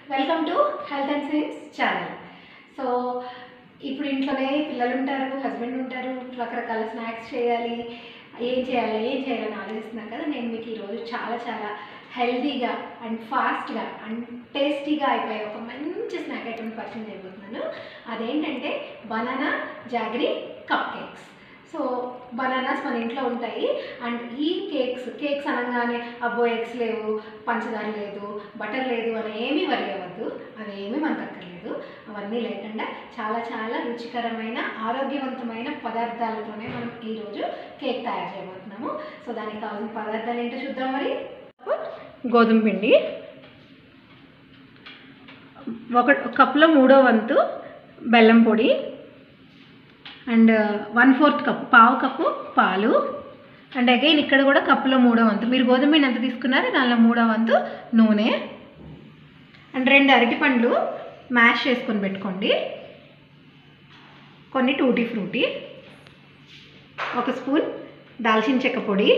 welcome to health and science channel so ఇప్పుడు ఇంట్లోనే పిల్లలు ఉంటారు హస్బెండ్ ఉంటారు రకరకాల స్నాక్స్ చేయాలి ఏం చేయాలి ఏం చేయాలని ఆలోచిస్తున్నారు కదా నేను మీకు ఈరోజు చాలా చాలా హెల్తీగా అండ్ ఫాస్ట్గా అండ్ టేస్టీగా అయిపోయే ఒక మంచి స్నాక్ ఐటమ్ పరిచయం చేయబోతున్నాను అదేంటంటే banana jaggery cupcakes so bananas మన ఇంట్లో ఉంటాయి అండ్ ఈ కేక్స్ కేక్స్ అనగానే అబ్బో ఎగ్స్ లేవు పంచదార లేదు బటర్ లేదు అని ఏమీ వరి అవ్వద్దు అవి ఏమీ మనకు అక్కర్లేదు అవన్నీ లేకుండా చాలా చాలా రుచికరమైన ఆరోగ్యవంతమైన పదార్థాలతోనే మనం ఈరోజు కేక్ తయారు చేయబోతున్నాము సో దానికి కావాల్సిన పదార్థాలు ఏంటో చూద్దాం మరి గోధుమ పిండి ఒక కప్లో మూడో వంతు బెల్లం పొడి అండ్ వన్ ఫోర్త్ కప్ పావు కప్పు పాలు అండ్ అగైన్ ఇక్కడ కూడా కప్పులో మూడో వంతు మీరు గోధుమ పిండి ఎంత తీసుకున్నారో దానిలో మూడో వంతు నూనె అండ్ రెండు అరటి పండ్లు మ్యాష్ చేసుకొని పెట్టుకోండి కొన్ని టూటీ ఫ్రూటీ ఒక స్పూన్ దాల్చిన చెక్క పొడి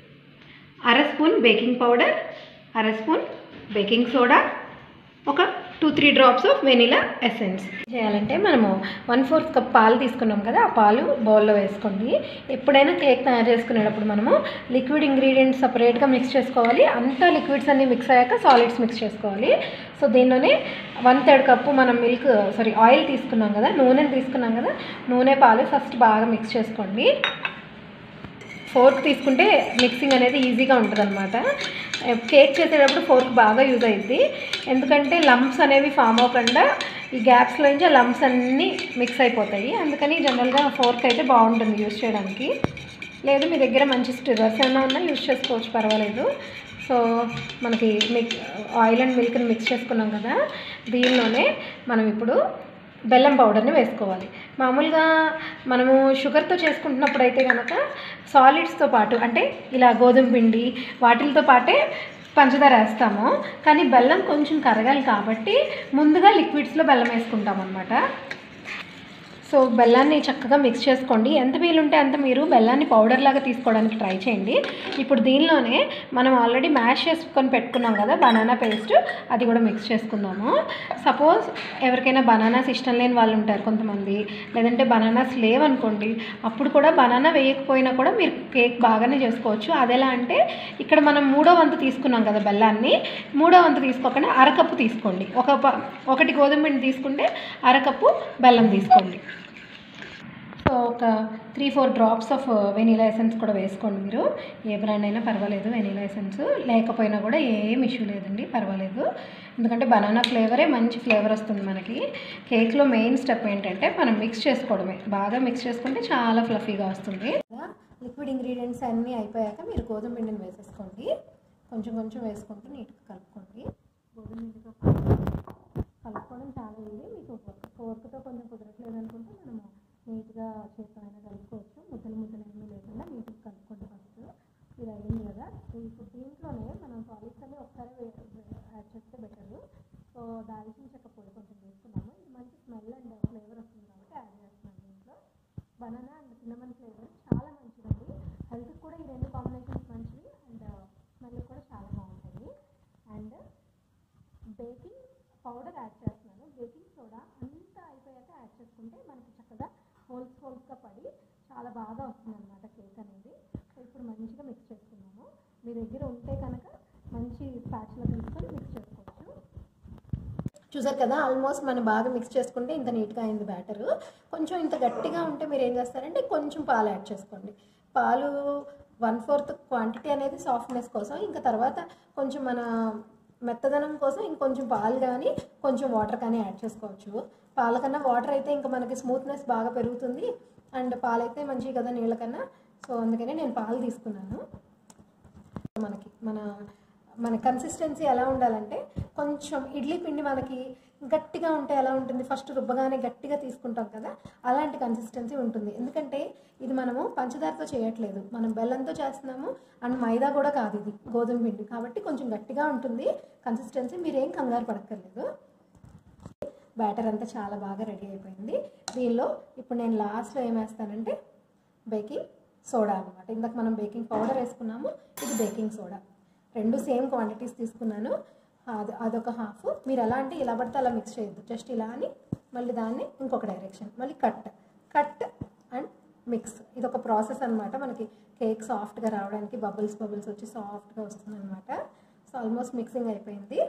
అర స్పూన్ బేకింగ్ పౌడర్ అర స్పూన్ బేకింగ్ సోడా ఒక two three drops of vanilla essence చేయాలంటే మనము వన్ ఫోర్త్ కప్ పాలు తీసుకున్నాం కదా ఆ పాలు బౌల్లో వేసుకోండి ఎప్పుడైనా కేక్ తయారు చేసుకునేటప్పుడు మనము లిక్విడ్ ఇంగ్రీడియంట్స్ సపరేట్గా మిక్స్ చేసుకోవాలి అంతా లిక్విడ్స్ అన్నీ మిక్స్ అయ్యాక సాలిడ్స్ మిక్స్ చేసుకోవాలి సో దీనిలోనే వన్ థర్డ్ కప్పు మనం మిల్క్ సారీ ఆయిల్ తీసుకున్నాం కదా నూనెని తీసుకున్నాం కదా నూనె పాలు ఫస్ట్ బాగా మిక్స్ చేసుకోండి ఫోర్క్ తీసుకుంటే మిక్సింగ్ అనేది ఈజీగా ఉంటుంది అనమాట కేక్ చేసేటప్పుడు ఫోర్క్ బాగా యూజ్ అయ్యింది ఎందుకంటే లంప్స్ అనేవి ఫామ్ అవ్వకుండా ఈ గ్యాప్స్లో నుంచి ఆ లంప్స్ అన్నీ మిక్స్ అయిపోతాయి అందుకని జనరల్గా ఫోర్క్ అయితే బాగుంటుంది యూజ్ చేయడానికి లేదు మీ దగ్గర మంచి స్టిరర్స్ ఏమైనా ఉన్నా యూజ్ చేసుకోవచ్చు పర్వాలేదు సో మనకి మిక్ ఆయిల్ అండ్ మిల్క్ని మిక్స్ చేసుకున్నాం కదా దీనిలోనే మనం ఇప్పుడు బెల్లం పౌడర్ని వేసుకోవాలి మామూలుగా మనము షుగర్తో చేసుకుంటున్నప్పుడు అయితే కనుక సాలిడ్స్తో పాటు అంటే ఇలా గోధుమ పిండి వాటిలతో పాటే పంచదార వేస్తాము కానీ బెల్లం కొంచెం కరగాలి కాబట్టి ముందుగా లిక్విడ్స్లో బెల్లం వేసుకుంటాం అనమాట సో బెల్లాన్ని చక్కగా మిక్స్ చేసుకోండి ఎంత వీలుంటే అంత మీరు బెల్లాన్ని పౌడర్ లాగా తీసుకోవడానికి ట్రై చేయండి ఇప్పుడు దీనిలోనే మనం ఆల్రెడీ మ్యాష్ చేసుకొని పెట్టుకున్నాం కదా బనానా పేస్ట్ అది కూడా మిక్స్ చేసుకుందాము సపోజ్ ఎవరికైనా బనానాస్ ఇష్టం లేని వాళ్ళు ఉంటారు కొంతమంది లేదంటే బనానాస్ లేవనుకోండి అప్పుడు కూడా బనానా వేయకపోయినా కూడా మీరు కేక్ బాగానే చేసుకోవచ్చు అది ఎలా అంటే ఇక్కడ మనం మూడో వంతు తీసుకున్నాం కదా బెల్లాన్ని మూడో వంతు తీసుకోకుండా అరకప్పు తీసుకోండి ఒక ప- ఒకటి గోధుమ పిండి తీసుకుంటే అరకప్పు బెల్లం తీసుకోండి సో ఒక three four drops of vanilla essence కూడా వేసుకోండి మీరు ఏ బ్రాండ్ అయినా పర్వాలేదు వెనీలా ఎసెన్స్ లేకపోయినా కూడా ఏం ఇష్యూ లేదండి పర్వాలేదు ఎందుకంటే బనానా ఫ్లేవరే మంచి ఫ్లేవర్ వస్తుంది మనకి కేక్లో మెయిన్ స్టెప్ ఏంటంటే మనం మిక్స్ చేసుకోవడమే బాగా మిక్స్ చేసుకుంటే చాలా ఫ్లఫీగా వస్తుంది లిక్విడ్ ఇంగ్రీడియంట్స్ అన్నీ అయిపోయాక మీరు గోధుమ పిండిని వేసేసుకోండి కొంచెం కొంచెం వేసుకుంటూ నీట్గా కలుపుకోండి గోధుమ పిండితో కలుపుకోవడం చాలా ఈజీ మీకు ఫోర్క్తో కొంచెం కుదరట్లేదు అనుకుంటే మనము నీట్గా చేతితో అయినా కలుపుకోవచ్చు ముద్దలు ముద్దలు ఏమీ లేకుండా నీట్గా కలుపుకోండి ఫస్ట్ ఇది అయింది కదా ఇప్పుడు దీంట్లోనే మనం సాలిడ్స్ అన్ని ఒకసారి యాడ్ చేస్తే బెటర్ సో దాల్చిన చెక్క పొడి కొంచెం వేసుకున్నాము ఇది మంచి స్మెల్ అండ్ ఫ్లేవర్ వస్తుంది కాబట్టి యాడ్ చేస్తున్నాను దీంట్లో బనానా అండ్ సిన్నమన్ ఫ్లేవర్ చాలా మంచిదండి హెల్త్కి కూడా ఈ రెండు కాంబినేషన్స్ మంచివి అండ్ స్మెల్ కూడా చాలా బాగుంటుంది అండ్ బేకింగ్ పౌడర్ యాడ్ చేస్తున్నాను బేకింగ్ సోడా అంతా అయిపోయాక యాడ్ చేసుకుంటే మనకి చక్కగా హోల్స్ హోల్స్గా పడి చాలా బాగా వస్తుంది అనమాట కేక్ అనేది సో ఇప్పుడు మంచిగా మిక్స్ చేసుకున్నాము మీ దగ్గర ఉంటే కనుక మంచి ప్యాచ్లో తీసుకొని మిక్స్ చేసుకోవచ్చు చూసారు కదా ఆల్మోస్ట్ మనం బాగా మిక్స్ చేసుకుంటే ఇంత నీట్గా అయింది బ్యాటర్ కొంచెం ఇంత గట్టిగా ఉంటే మీరు ఏం చేస్తారంటే కొంచెం పాలు యాడ్ చేసుకోండి పాలు వన్ ఫోర్త్ క్వాంటిటీ అనేది సాఫ్ట్నెస్ కోసం ఇంకా తర్వాత కొంచెం మన మెత్తదనం కోసం ఇంకొంచెం పాలు కానీ కొంచెం వాటర్ కానీ యాడ్ చేసుకోవచ్చు పాల కన్నా వాటర్ అయితే ఇంకా మనకి స్మూత్నెస్ బాగా పెరుగుతుంది అండ్ పాలైతే మంచివి కదా నీళ్ళ కన్నా సో అందుకనే నేను పాలు తీసుకున్నాను మనకి మన మన కన్సిస్టెన్సీ ఎలా ఉండాలంటే కొంచెం ఇడ్లీ పిండి మనకి గట్టిగా ఉంటే ఎలా ఉంటుంది ఫస్ట్ రుబ్బగానే గట్టిగా తీసుకుంటాం కదా అలాంటి కన్సిస్టెన్సీ ఉంటుంది ఎందుకంటే ఇది మనము పంచదారతో చేయట్లేదు మనం బెల్లంతో చేస్తున్నాము అండ్ మైదా కూడా కాదు ఇది గోధుమ పిండి కాబట్టి కొంచెం గట్టిగా ఉంటుంది కన్సిస్టెన్సీ మీరేం కంగారు పడక్కర్లేదు బ్యాటర్ అంతా చాలా బాగా రెడీ అయిపోయింది దీనిలో ఇప్పుడు నేను లాస్ట్లో ఏం వేస్తానంటే బేకింగ్ సోడా అనమాట ఇందాక మనం బేకింగ్ పౌడర్ వేసుకున్నాము ఇది బేకింగ్ సోడా రెండు సేమ్ క్వాంటిటీస్ తీసుకున్నాను అది అదొక హాఫ్ మీరు ఎలా అంటే ఇలా పడితే అలా మిక్స్ చేయొద్దు జస్ట్ ఇలా అని మళ్ళీ దాన్ని ఇంకొక డైరెక్షన్ మళ్ళీ కట్ కట్ అండ్ మిక్స్ ఇది ఒక ప్రాసెస్ అనమాట మనకి కేక్ సాఫ్ట్గా రావడానికి బబుల్స్ బబుల్స్ వచ్చి సాఫ్ట్గా వస్తుంది అనమాట సో ఆల్మోస్ట్ మిక్సింగ్ అయిపోయింది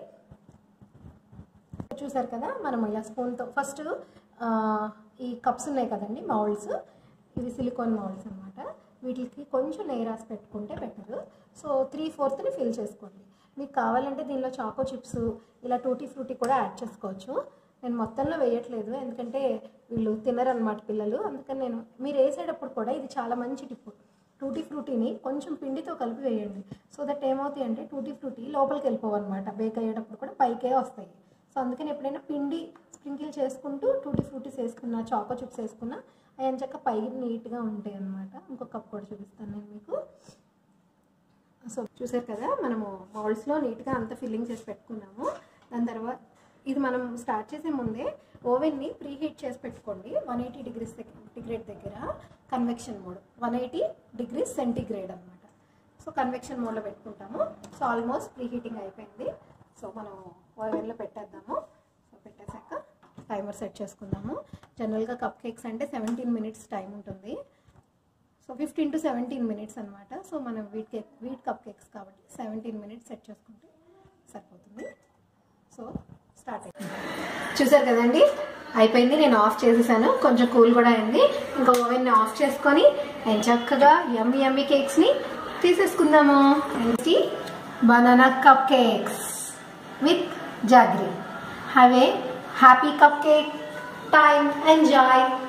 చూసారు కదా మనం ఇలా స్పూన్తో ఫస్ట్ ఈ కప్స్ ఉన్నాయి కదండి మౌల్డ్స్ ఇవి సిలికాన్ మౌల్డ్స్ అనమాట వీటికి కొంచెం నెయ్యి రాసి పెట్టుకుంటే బెటర్ సో త్రీ ఫోర్త్ని ఫిల్ చేసుకోండి మీకు కావాలంటే దీనిలో చాకో చిప్స్ ఇలా టూటీ ఫ్రూటీ కూడా యాడ్ చేసుకోవచ్చు నేను మొత్తంలో వేయట్లేదు ఎందుకంటే వీళ్ళు తినరు అనమాట పిల్లలు అందుకని నేను మీరు వేసేటప్పుడు కూడా ఇది చాలా మంచి టిప్ టూటీ ఫ్రూటీని కొంచెం పిండితో కలిపి వేయండి సో దట్ ఏమవుతాయి అంటే టూటీ ఫ్రూటీ లోపలికి వెళ్ళిపోవు అనమాట బేక్ అయ్యేటప్పుడు కూడా పైకే వస్తాయి సో అందుకని ఎప్పుడైనా పిండి స్ప్రింకిల్ చేసుకుంటూ టూటీ ఫ్రూటీస్ వేసుకున్నా చాకో చిప్స్ వేసుకున్నా అవి చక్క పైకి నీట్గా ఉంటాయి అనమాట ఇంకొక కప్ కూడా చూపిస్తాను నేను మీకు సో చూసారు కదా మనము మౌల్డ్స్లో నీట్గా అంత ఫిల్లింగ్ చేసి పెట్టుకున్నాము దాని తర్వాత ఇది మనం స్టార్ట్ చేసే ముందే ఓవెన్ని ప్రీ హీట్ చేసి పెట్టుకోండి వన్ ఎయిటీ డిగ్రీస్ సెంటిగ్రేడ్ దగ్గర convection mode one eighty degrees centigrade అనమాట సో కన్వెక్షన్ మోడ్లో పెట్టుకుంటాము సో ఆల్మోస్ట్ ప్రీ హీటింగ్ అయిపోయింది సో మనం ఓవెన్లో పెట్టేద్దాము సో పెట్టేశాక టైమర్ సెట్ చేసుకుందాము జనరల్గా కప్ కేక్స్ అంటే సెవెంటీన్ మినిట్స్ టైం ఉంటుంది so fifteen to seventeen minutes అనమాట సో మనం wheat cake wheat cupcakes కాబట్టి సెవెంటీన్ మినిట్స్ సెట్ చేసుకుంటే సరిపోతుంది సో స్టార్ట్ అయింది చూసారు కదండి అయిపోయింది నేను ఆఫ్ చేసేసాను కొంచెం కూల్ కూడా అయింది ఇంకా ఓవెన్ని ఆఫ్ చేసుకొని నేను చక్కగా యమ్మీ యమ్మీ కేక్స్ని తీసేసుకుందాము ఏంటి banana cupcakes with jaggery have a happy cupcake time enjoy